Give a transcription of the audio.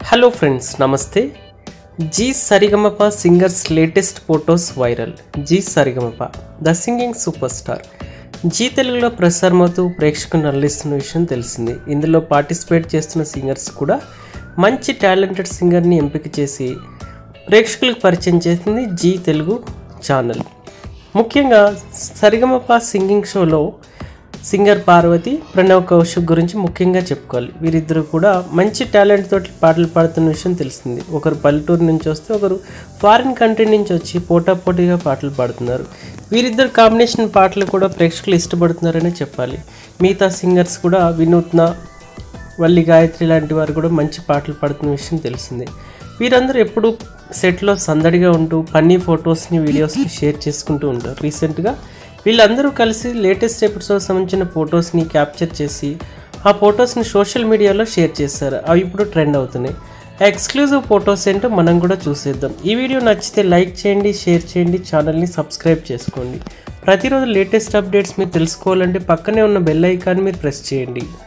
hello friends నమస్తే Zee Saregamapa singers latest photos viral Zee Saregamapa the singing super star Zee తెలుగులో ప్రసారమవుతూ ప్రేక్షకులను అల్లిస్తున్న విషయం తెలిసింది ఇందులో పార్టిసిపేట్ చేస్తున్న సింగర్స్ కూడా మంచి టాలెంటెడ్ సింగర్ని ఎంపిక చేసి ప్రేక్షకులకు పరిచయం చేసింది జీ తెలుగు ఛానల్ ముఖ్యంగా సరిగమప సింగింగ్ షోలో సింగర్ పార్వతి ప్రణవ్ కౌశిక్ గురించి ముఖ్యంగా చెప్పుకోవాలి వీరిద్దరు కూడా మంచి టాలెంట్ తోటి పాటలు పాడుతున్న విషయం తెలిసింది ఒకరు పల్లెటూరు నుంచి వస్తే ఒకరు ఫారిన్ కంట్రీ నుంచి వచ్చి పోటాపోటీగా పాటలు పాడుతున్నారు వీరిద్దరు కాంబినేషన్ పాటలు కూడా ప్రేక్షకులు ఇష్టపడుతున్నారనే చెప్పాలి మిగతా సింగర్స్ కూడా వినూత్న వల్లి గాయత్రి లాంటి వారు కూడా మంచి పాటలు పాడుతున్న విషయం తెలిసిందే వీరందరూ ఎప్పుడు సెట్లో సందడిగా ఉంటూ ఫన్నీ ఫొటోస్ని వీడియోస్ని షేర్ చేసుకుంటూ ఉంటారు రీసెంట్గా వీళ్ళందరూ కలిసి లేటెస్ట్ ఎపిసోడ్ సంబంధించిన ఫొటోస్ని క్యాప్చర్ చేసి ఆ ఫొటోస్ని సోషల్ మీడియాలో షేర్ చేశారు అవి ఇప్పుడు ట్రెండ్ అవుతున్నాయి ఆ ఎక్స్క్లూజివ్ ఫొటోస్ ఏంటో మనం కూడా చూసేద్దాం ఈ వీడియో నచ్చితే లైక్ చేయండి షేర్ చేయండి ఛానల్ని సబ్స్క్రైబ్ చేసుకోండి ప్రతిరోజు లేటెస్ట్ అప్డేట్స్ మీరు తెలుసుకోవాలంటే పక్కనే ఉన్న బెల్ ఐకాన్ మీరు ప్రెస్ చేయండి